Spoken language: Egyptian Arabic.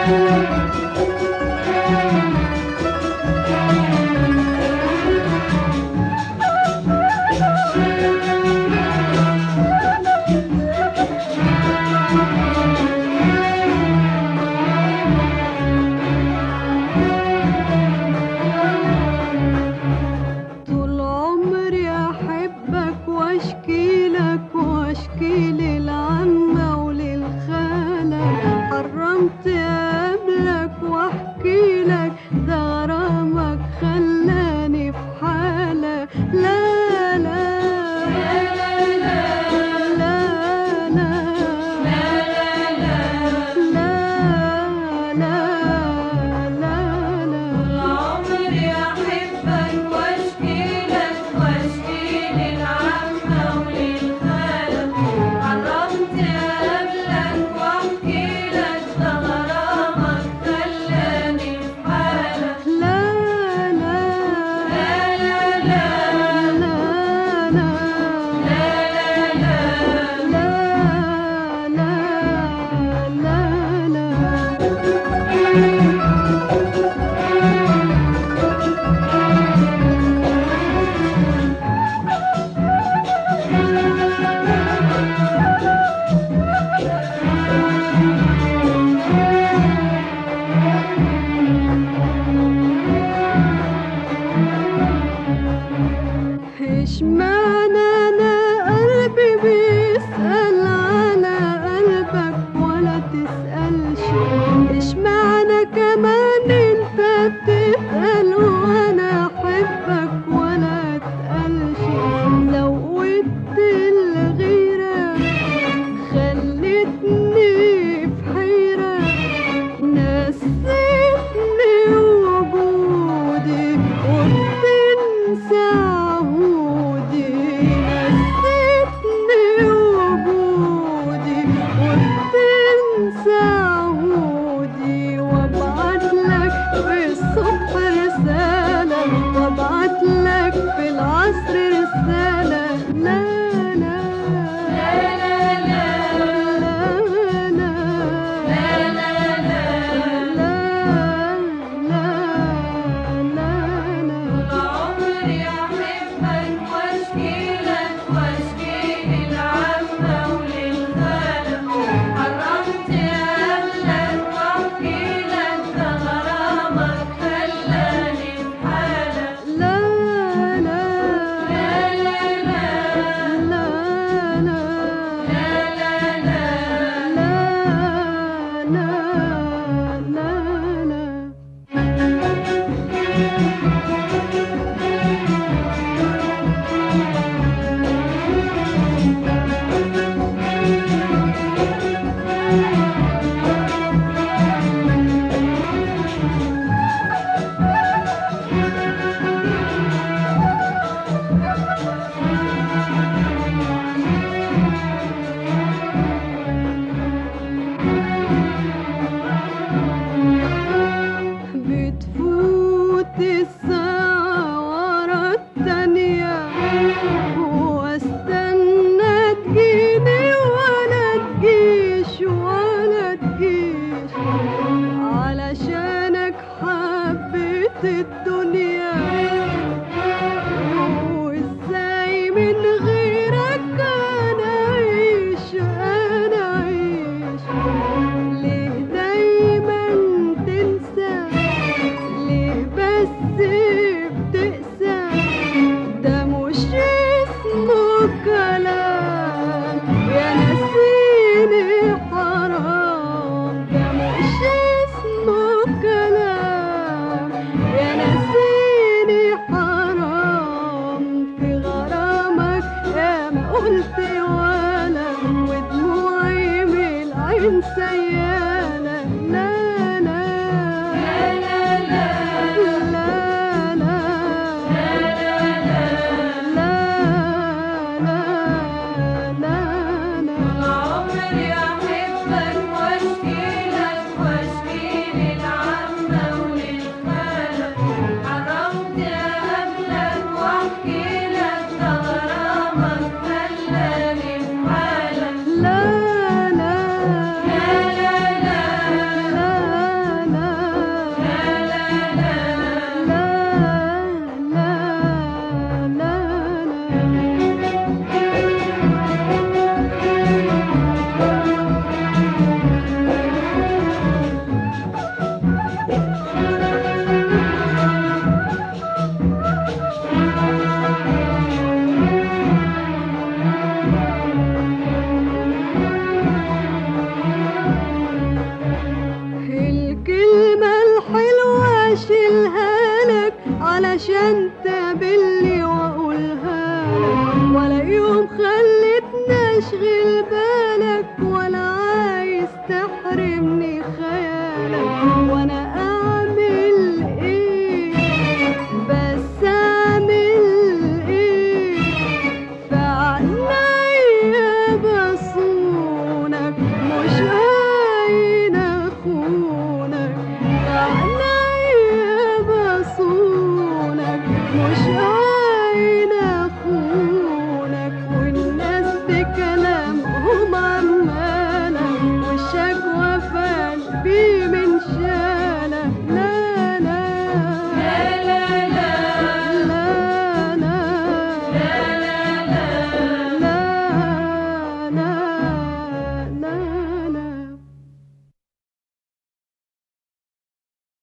طول عمري احبك واشكي لك واشكي للعمة وللخالة حرمت قبلك واحكي لك ده غرامك خلاني في حالة لا لا لا لا لا لا لا عمري احبك واشكي لك واشكي للعمة وللخالة حرمت قبلك واحكي لك ده غرامك خلاني في حالة لا لا لا لا لا لا لا لا لا لا لا لا اشمعنى انا قلبي بيسأل على قلبك ولا تسألش اشمعنى كمان انت بتسأل وانا احبك ولا تسألش زودت الغيرة خلتني في حيرة نسيتني وجودي وبتنسى عهودي نسيتني وجودي وبتنسى عهودي وابعت لك في الصبح رسالة وابعت لك في العصر رسالة لا لا لا لا لا عمري احبك واشكي لك واشكي للعمة وللخالة حرمت قبلك واحكي لك ده غرامك خلاني في حالة لا لا لا لا لا لا بتفوت الساعة ورا التانية واستنى تجيني ولا تجيش ولا تجيش علشانك حبيت الدنيا وازاي من غيرك انا اعيش انا اعيش ليه دايما تنسى ليه بس بتقسى ده مش اسمه كلام يا نسيني حرام ده مش اسمه كلام يا نسيني حرام في غرامك يا ما قلت ولا ودموعي من العين سيالة لا لا لا لا لا لا لا لا عمري احبك واشكي لك واشكي للعمة وللخالة حرمت قبلك واحكي لك ده غرامك خلاني في حالة لا لا لا لا لا علشان تقابلني واقولها لك ولا يوم خلتني اشغل بالك ولا عايز تحرمني خيالك وانا